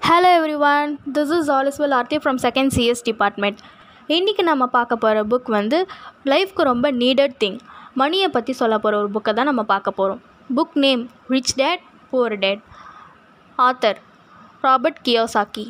hello everyone this is all is well Aarthi from second CS department இன்றைக்கி நம்ம பார்க்க போகிற புக் வந்து லைஃப்க்கு ரொம்ப நீடட் திங் மணியை பற்றி சொல்ல போகிற ஒரு புக்கை தான் நம்ம பார்க்க போகிறோம் book name Rich Dad Poor Dad author Robert Kiyosaki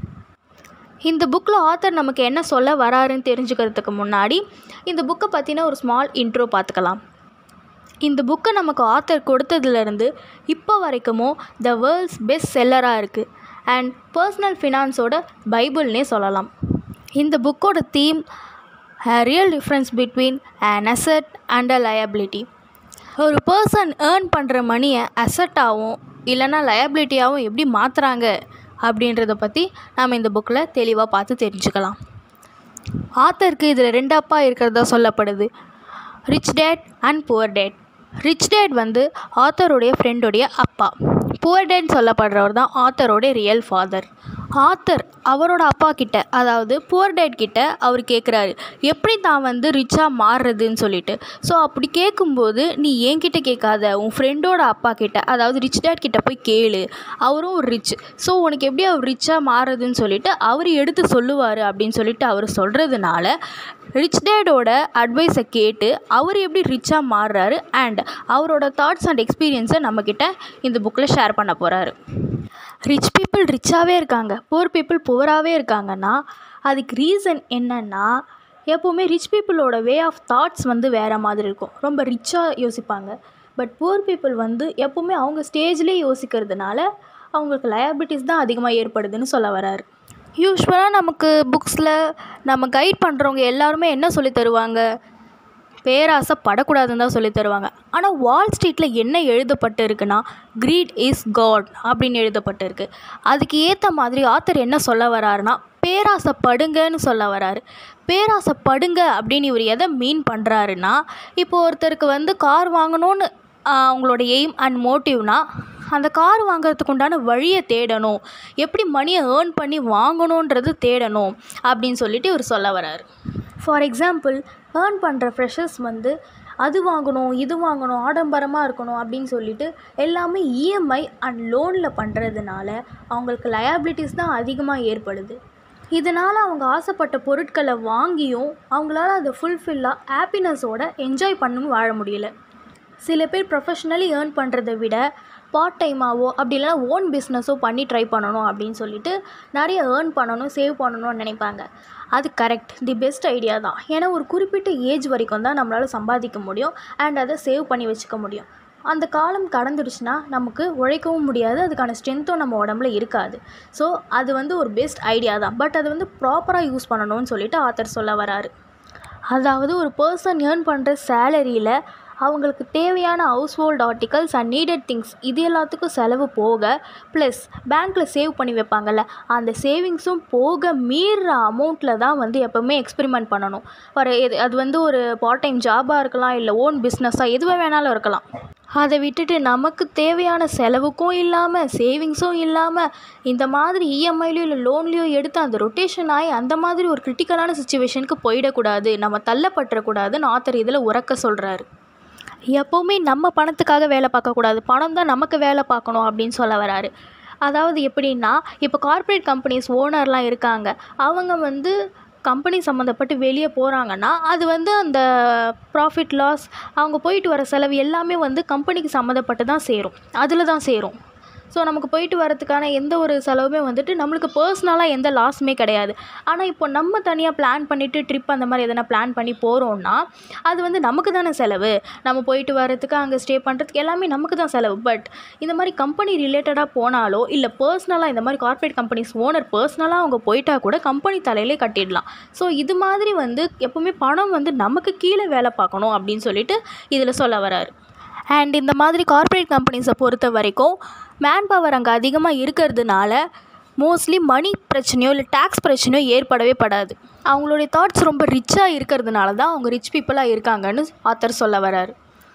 இந்த புக்கில் ஆத்தர் நமக்கு என்ன சொல்ல வராருன்னு தெரிஞ்சுக்கிறதுக்கு முன்னாடி இந்த புக்கை பற்றின ஒரு ஸ்மால் இன்ட்ரோ பார்த்துக்கலாம் இந்த புக்கை நமக்கு ஆத்தர் கொடுத்ததுலேருந்து இப்போ வரைக்குமோ த வேர்ல்ட்ஸ் பெஸ்ட் செல்லராக இருக்குது அண்ட் பர்சனல் ஃபினான்ஸோட பைபிள்னே சொல்லலாம் இந்த புக்கோட theme real difference between an asset and a liability ஒரு பர்சன் ஏர்ன் பண்ணுற மணியை அசட்டாகவும் இல்லைன்னா லயபிலிட்டியாகவும் எப்படி மாற்றுறாங்க அப்படின்றத பற்றி நாம் இந்த புக்கில் தெளிவாக பார்த்து தெரிஞ்சுக்கலாம் ஆத்தருக்கு இதில் ரெண்டு அப்பா இருக்கிறதா சொல்லப்படுது rich dad and poor dad rich dad வந்து ஆத்தருடைய ஃப்ரெண்டுடைய அப்பா புவர் டேட் சொல்லப்படுறவர் தான் ஆத்தரோடைய ரியல் ஃபாதர் ஆத்தர் அவரோட அப்பா கிட்ட அதாவது புவர் டேட் கிட்ட அவர் கேட்குறாரு எப்படி தான் வந்து ரிச்சாக மாறுறதுன்னு சொல்லிட்டு ஸோ அப்படி கேட்கும்போது நீ என்கிட்ட கேட்காத உன் ஃப்ரெண்டோட அப்பா கிட்ட அதாவது ரிச் டேட் கிட்ட போய் கேளு அவரும் ஒரு ரிச் ஸோ உனக்கு எப்படி அவர் ரிச்சாக மாறுறதுன்னு சொல்லிட்டு அவர் எடுத்து சொல்லுவார் அப்படின்னு சொல்லிட்டு அவர் சொல்கிறதுனால ரிச் டேடோட அட்வைஸை கேட்டு அவர் எப்படி ரிச்சாக மாறுறாரு அண்ட் அவரோட தாட்ஸ் அண்ட் எக்ஸ்பீரியன்ஸை நம்மக்கிட்ட இந்த புக்கில் ஷேர் பண்ண போகிறாரு ரிச் பீப்புள் ரிச்சாகவே இருக்காங்க புவர் பீப்புள் புவராகவே இருக்காங்கன்னா அதுக்கு ரீசன் என்னென்னா எப்போவுமே ரிச் பீப்புளோட வே ஆஃப் தாட்ஸ் வந்து வேறு மாதிரி இருக்கும் ரொம்ப ரிச்சாக யோசிப்பாங்க பட் புவர் பீப்புள் வந்து எப்போவுமே அவங்க ஸ்டேஜ்லேயே யோசிக்கிறதுனால அவங்களுக்கு லயபிலிட்டிஸ் தான் அதிகமாக ஏற்படுதுன்னு சொல்ல வராரு யூஸ்வலாக நமக்கு புக்ஸில் நம்ம கைட் பண்ணுறவங்க எல்லாருமே என்ன சொல்லி தருவாங்க பேராசை படக்கூடாதுன்னு தான் சொல்லி தருவாங்க ஆனால் வால் ஸ்ட்ரீட்டில் என்ன எழுதப்பட்டு இருக்குன்னா க்ரீட் இஸ் காட் அப்படின்னு எழுதப்பட்டு இருக்கு அதுக்கு ஏற்ற மாதிரி ஆத்தர் என்ன சொல்ல வராருன்னா பேராசைப்படுங்கன்னு சொல்ல வராரு பேராசைப்படுங்க அப்படின்னு இவர் எதை மீன் பண்ணுறாருன்னா இப்போ ஒருத்தருக்கு வந்து கார் வாங்கணும்னு ஆஹ், அவங்களோட எய்ம் அண்ட் மோட்டிவ்னா அந்த கார் வாங்குறதுக்கு உண்டான வழியை தேடணும் எப்படி மணியை ஏர்ன் பண்ணி வாங்கணுன்றது தேடணும் அப்படின்னு சொல்லிட்டு இவர் சொல்ல வராரு ஃபார் எக்ஸாம்பிள் ஏர்ன் பண்ணுற ஃப்ரெஷர்ஸ் வந்து அது வாங்கணும் இது வாங்கணும் ஆடம்பரமாக இருக்கணும் அப்படின்னு சொல்லிட்டு எல்லாமே இஎம்ஐ அண்ட் லோனில் பண்ணுறதுனால அவங்களுக்கு லயபிலிட்டிஸ் தான் அதிகமாக ஏற்படுது இதனால் அவங்க ஆசைப்பட்ட பொருட்களை வாங்கியும் அவங்களால அதை ஃபுல்ஃபில்லாக ஹாப்பினஸோட என்ஜாய் பண்ணவும் வாழ முடியல சில பேர் ப்ரொஃபஷ்னலி ஏர்ன் பண்ணுறதை விட பார்ட் டைமாவோ அப்படி இல்லைனா ஓன் பிஸ்னஸோ பண்ணி ட்ரை பண்ணணும் அப்படின்னு சொல்லிட்டு நிறைய ஏர்ன் பண்ணணும் சேவ் பண்ணணும்னு நினைப்பாங்க அது கரெக்ட் தி பெஸ்ட் ஐடியா தான் ஏன்னா ஒரு குறிப்பிட்ட ஏஜ் வரைக்கும் தான் நம்மளால் சம்பாதிக்க முடியும் அண்ட் அதை சேவ் பண்ணி வச்சுக்க முடியும் அந்த காலம் கடந்துடுச்சுன்னா நமக்கு உழைக்கவும் முடியாது அதுக்கான ஸ்ட்ரென்த்தும் நம்ம உடம்புல இருக்காது ஸோ அது வந்து ஒரு பெஸ்ட் ஐடியா தான் பட் அது வந்து ப்ராப்பராக யூஸ் பண்ணணும்னு சொல்லிட்டு ஆத்தர் சொல்ல வராரு அதாவது ஒரு பர்சன் ஏர்ன் பண்ணுற சேலரியில் அவங்களுக்கு தேவையான household articles and needed things இது எல்லாத்துக்கும் செலவு போக ப்ளஸ் பேங்க்கில் சேவ் பண்ணி வைப்பாங்கல்ல அந்த சேவிங்ஸும் போக மீறுற அமௌண்ட்டில் தான் வந்து எப்போவுமே எக்ஸ்பெரிமெண்ட் பண்ணணும் ஒரு இது அது வந்து ஒரு பார்ட் டைம் ஜாபாக இருக்கலாம் இல்லை ஓன் பிஸ்னஸாக எதுவாக வேணாலும் இருக்கலாம் அதை விட்டுட்டு நமக்கு தேவையான செலவுக்கும் இல்லாமல் சேவிங்ஸும் இல்லாமல் இந்த மாதிரி இஎம்ஐலையோ இல்லை லோன்லேயோ எடுத்து அந்த ரொட்டேஷன் ஆகி அந்த மாதிரி ஒரு கிரிட்டிக்கலான சுச்சுவேஷனுக்கு போயிடக்கூடாது நம்ம தள்ளப்பட்டுறக்கூடாதுன்னு ஆத்தர் இதில் உறக்க சொல்கிறாரு எப்போவுமே நம்ம பணத்துக்காக வேலை பார்க்கக்கூடாது பணம் தான் நமக்கு வேலை பார்க்கணும் அப்படின்னு சொல்ல வராரு அதாவது எப்படின்னா இப்போ கார்ப்பரேட் கம்பெனிஸ் ஓனர்லாம் இருக்காங்க அவங்க வந்து கம்பெனி சம்மந்தப்பட்டு வெளியே போகிறாங்கன்னா அது வந்து அந்த ப்ராஃபிட் லாஸ் அவங்க போயிட்டு வர செலவு எல்லாமே வந்து கம்பெனிக்கு சம்மந்தப்பட்டு தான் சேரும் அதில் தான் சேரும் ஸோ நமக்கு போயிட்டு வரதுக்கான எந்த ஒரு செலவுமே வந்துட்டு நம்மளுக்கு பர்சனலாக எந்த லாஸுமே கிடையாது ஆனால் இப்போ நம்ம தனியாக பிளான் பண்ணிவிட்டு ட்ரிப் அந்த மாதிரி எதனா பிளான் பண்ணி போகிறோன்னா அது வந்து நமக்கு தானே செலவு நம்ம போயிட்டு வரதுக்கு அங்கே ஸ்டே பண்ணுறதுக்கு எல்லாமே நமக்கு தான் செலவு பட் இந்த மாதிரி கம்பெனி ரிலேட்டடாக போனாலோ இல்லை பர்சனலாக இந்த மாதிரி கார்ப்பரேட் கம்பெனிஸ் ஓனர் பர்சனலாக அவங்க போயிட்டா கூட கம்பெனி தலையிலே கட்டிடலாம் ஸோ இது மாதிரி வந்து எப்போவுமே பணம் வந்து நமக்கு கீழே வேலை பார்க்கணும் அப்படின்னு சொல்லிட்டு இதில் சொல்ல வராரு அண்ட் இந்த மாதிரி கார்ப்பரேட் கம்பெனிஸை பொறுத்த வரைக்கும் மேன் பவர் அங்கே அதிகமாக இருக்கிறதுனால மோஸ்ட்லி மணி பிரச்சனையோ இல்லை டேக்ஸ் பிரச்சனையோ ஏற்படவே படாது அவங்களுடைய தாட்ஸ் ரொம்ப ரிச்சாக இருக்கிறதுனால தான் அவங்க ரிச் பீப்புளாக இருக்காங்கன்னு ஆத்தர் சொல்ல வராரு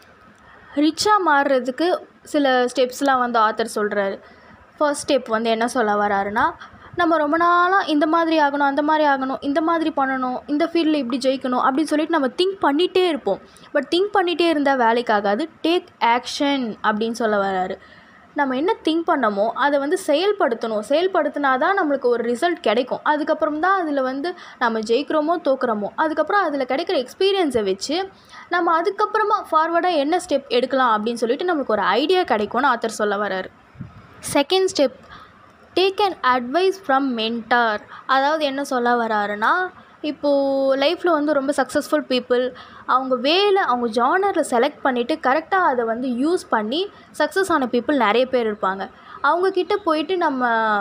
ரிச்சாக மாறுறதுக்கு சில ஸ்டெப்ஸ்லாம் வந்து ஆத்தர் சொல்கிறாரு ஃபர்ஸ்ட் ஸ்டெப் வந்து என்ன சொல்ல வராருன்னா நம்ம ரொம்ப நாளாக இந்த மாதிரி ஆகணும் அந்த மாதிரி ஆகணும் இந்த மாதிரி பண்ணணும் இந்த ஃபீல்டில் இப்படி ஜெயிக்கணும் அப்படின்னு சொல்லிட்டு நம்ம திங்க் பண்ணிகிட்டே இருப்போம் பட் திங்க் பண்ணிகிட்டே இருந்தால் வேலைக்கு ஆகாது டேக் ஆக்ஷன் அப்படின்னு சொல்ல வராரு நம்ம என்ன திங்க் பண்ணமோ அதை வந்து செயல்படுத்தணும் செயல்படுத்தினா தான் நம்மளுக்கு ஒரு ரிசல்ட் கிடைக்கும் அதுக்கப்புறம் தான் அதில் வந்து நம்ம ஜெயிக்கிறோமோ தோக்குறோமோ அதுக்கப்புறம் அதில் கிடைக்கிற எக்ஸ்பீரியன்ஸை வச்சு நம்ம அதுக்கப்புறமா ஃபார்வர்டாக என்ன ஸ்டெப் எடுக்கலாம் அப்படின்னு சொல்லிட்டு நம்மளுக்கு ஒரு ஐடியா கிடைக்கும்னு ஆத்தர் சொல்ல வராரு second step take and advice from mentor அதாவது என்ன சொல்ல வராருன்னா இப்போது லைஃப்பில் வந்து ரொம்ப சக்ஸஸ்ஃபுல் பீப்புள் அவங்க வேலை அவங்க ஜானரில் செலக்ட் பண்ணிவிட்டு கரெக்டாக அதை வந்து யூஸ் பண்ணி சக்ஸஸ் ஆன பீப்புள் நிறைய பேர் இருப்பாங்க அவங்கக்கிட்ட போயிட்டு நம்ம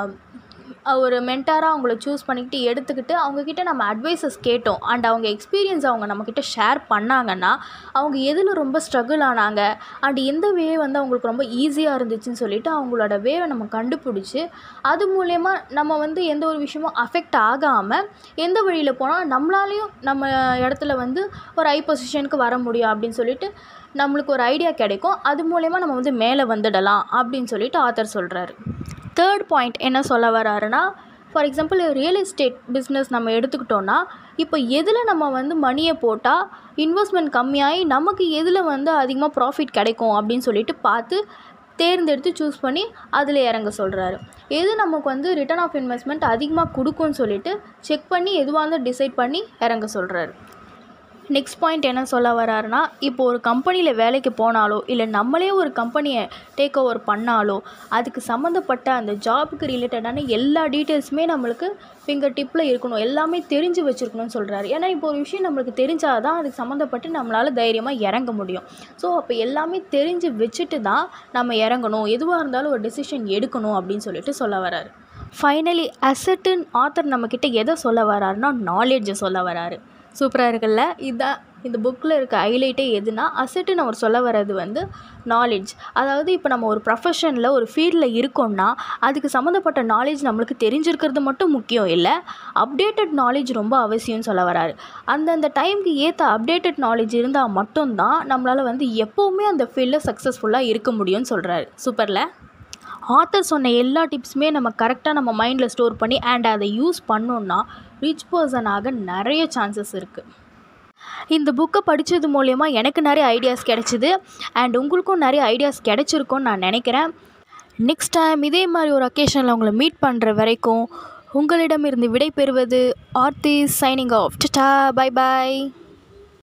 ஒரு மென்டாராக அவங்கள சூஸ் பண்ணிக்கிட்டு எடுத்துக்கிட்டு அவங்கக்கிட்ட நம்ம அட்வைசஸ் கேட்டோம் அண்ட் அவங்க எக்ஸ்பீரியன்ஸ் அவங்க நம்மக்கிட்ட ஷேர் பண்ணாங்கன்னா அவங்க எதில் ரொம்ப ஸ்ட்ரகிள் ஆனாங்க அண்ட் எந்த வே வந்து அவங்களுக்கு ரொம்ப ஈஸியாக இருந்துச்சுன்னு சொல்லிட்டு அவங்களோட வேவை நம்ம கண்டுபிடிச்சி அது மூலயமா நம்ம வந்து எந்த ஒரு விஷயமும் அஃபெக்ட் ஆகாமல் எந்த வழியில் போனால் நம்மளாலேயும் நம்ம இடத்துல வந்து ஒரு ஹை பொசிஷனுக்கு வர முடியும் அப்படின்னு சொல்லிட்டு நம்மளுக்கு ஒரு ஐடியா கிடைக்கும் அது மூலயமா நம்ம வந்து மேலே வந்துடலாம் அப்படின்னு சொல்லிட்டு ஆத்தர் சொல்கிறாரு தேர்ட் பாயிண்ட் என்ன சொல்ல வராருன்னா for example real estate business நம்ம எடுத்துக்கிட்டோன்னா இப்போ எதில் நம்ம வந்து மணியை போட்டால் இன்வெஸ்ட்மெண்ட் கம்மியாகி நமக்கு எதில் வந்து அதிகமாக ப்ராஃபிட் கிடைக்கும் அப்படின்னு சொல்லிட்டு பார்த்து தேர்ந்தெடுத்து சூஸ் பண்ணி அதில் இறங்க சொல்கிறாரு எது நமக்கு வந்து ரிட்டர்ன் ஆஃப் இன்வெஸ்ட்மெண்ட் அதிகமாக கொடுக்கும்னு சொல்லிட்டு செக் பண்ணி எதுவாக இருந்தால் டிசைட் பண்ணி இறங்க சொல்கிறாரு நெக்ஸ்ட் பாயிண்ட் என்ன சொல்ல வராருன்னா இப்போ ஒரு கம்பெனியில் வேலைக்கு போனாலோ இல்லை நம்மளே ஒரு கம்பெனியை டேக் ஓவர் பண்ணாலோ அதுக்கு சம்மந்தப்பட்ட அந்த ஜாபுக்கு ரிலேட்டடான எல்லா டீட்டெயில்ஸுமே நம்மளுக்கு ஃபிங்கர் டிப்பில் இருக்கணும் எல்லாமே தெரிஞ்சு வச்சுருக்கணும்னு சொல்கிறாரு ஏன்னா இப்போ ஒரு விஷயம் நம்மளுக்கு தெரிஞ்சால் தான் அதுக்கு சம்மந்தப்பட்டு நம்மளால் தைரியமாக இறங்க முடியும் ஸோ அப்போ எல்லாமே தெரிஞ்சு வச்சுட்டு தான் நம்ம இறங்கணும் எதுவாக இருந்தாலும் ஒரு டெசிஷன் எடுக்கணும் அப்படின்னு சொல்லிட்டு சொல்ல வராரு ஃபைனலி அசட்டுன்னு ஆத்தர் நம்மக்கிட்ட எதை சொல்ல வராருன்னா நாலேஜை சொல்ல வராரு சூப்பராக இருக்குல்ல இதுதான் இந்த புக்கில் இருக்க ஹைலைட்டே எதுனா அசட்டுன்னு அவர் சொல்ல வர்றது வந்து நாலேஜ் அதாவது இப்போ நம்ம ஒரு ப்ரொஃபஷனில் ஒரு ஃபீல்டில் இருக்கோம்னா அதுக்கு சம்மந்தப்பட்ட நாலேஜ் நம்மளுக்கு தெரிஞ்சிருக்கிறது மட்டும் முக்கியம் இல்லை அப்டேட்டட் நாலேஜ் ரொம்ப அவசியம்னு சொல்ல வராரு அந்தந்த டைமுக்கு ஏற்ற அப்டேட்டட் நாலேஜ் இருந்தால் மட்டும்தான் நம்மளால் வந்து எப்போவுமே அந்த ஃபீல்டில் சக்ஸஸ்ஃபுல்லாக இருக்க முடியும்னு சொல்கிறாரு சூப்பரில் ஆத்தர் சொன்ன எல்லா டிப்ஸுமே நம்ம கரெக்டாக நம்ம மைண்டில் ஸ்டோர் பண்ணி அண்ட் அதை யூஸ் பண்ணோன்னா ரிச் பர்சன் ஆக நிறைய சான்சஸ் இருக்குது இந்த புக்கை படித்தது மூலயமா எனக்கு நிறைய ஐடியாஸ் கிடச்சிது அண்ட் உங்களுக்கும் நிறைய ஐடியாஸ் கிடச்சிருக்கும்னு நான் நினைக்கிறேன் நெக்ஸ்ட் டைம் இதே மாதிரி ஒரு அக்கேஷனில் உங்களை மீட் பண்ணுற வரைக்கும் உங்களிடமிருந்து விடை பெறுவது ஆர்த்தி சைனிங் ஆஃப் டா பை பாய்